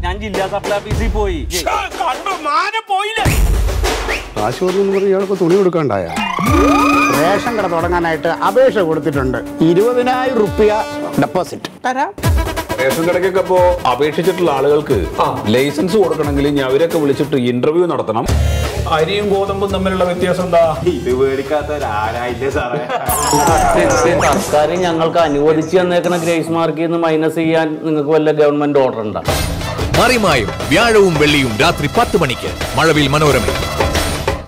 ഞാൻ ജില്ലാ സപ്ലൈ ഓഫീസിൽ പോയി കണ്ടു മാനം പോയില്ലേ കാശുപത്രി എന്ന് പറഞ്ഞ് ഇയാൾക്ക് തുണി കൊടുക്കാണ്ടായ റേഷൻ കട തുടങ്ങാനായിട്ട് അപേക്ഷ കൊടുത്തിട്ടുണ്ട് ഇരുപതിനായിരം റുപ്യ ഡെപ്പോസിറ്റ് തരാം റേഷൻ കടക്കൊക്കെ ഇപ്പോ അപേക്ഷിച്ചിട്ടുള്ള ആളുകൾക്ക് ലൈസൻസ് കൊടുക്കണമെങ്കിൽ ഇനി അവരൊക്കെ വിളിച്ചിട്ട് ഇന്റർവ്യൂ നടത്തണം അരിയും ഗോതമ്പും തമ്മിലുള്ള വ്യത്യാസം എന്താ ഇത് മേടിക്കാത്തവരാരായില്ലേ സാറേ സർക്കാർ ഞങ്ങൾക്ക് അനുവദിച്ച് തന്നേക്കണ ഗ്രേസ് മാർക്കിൽ നിന്ന് മൈനസ് ചെയ്യാൻ നിങ്ങൾക്ക് വല്ല ഗവൺമെന്റ് ഓർഡർ ഉണ്ടോ മറിമായും വ്യാഴവും വെള്ളിയും രാത്രി പത്ത് മണിക്ക് മഴവിൽ മനോരമ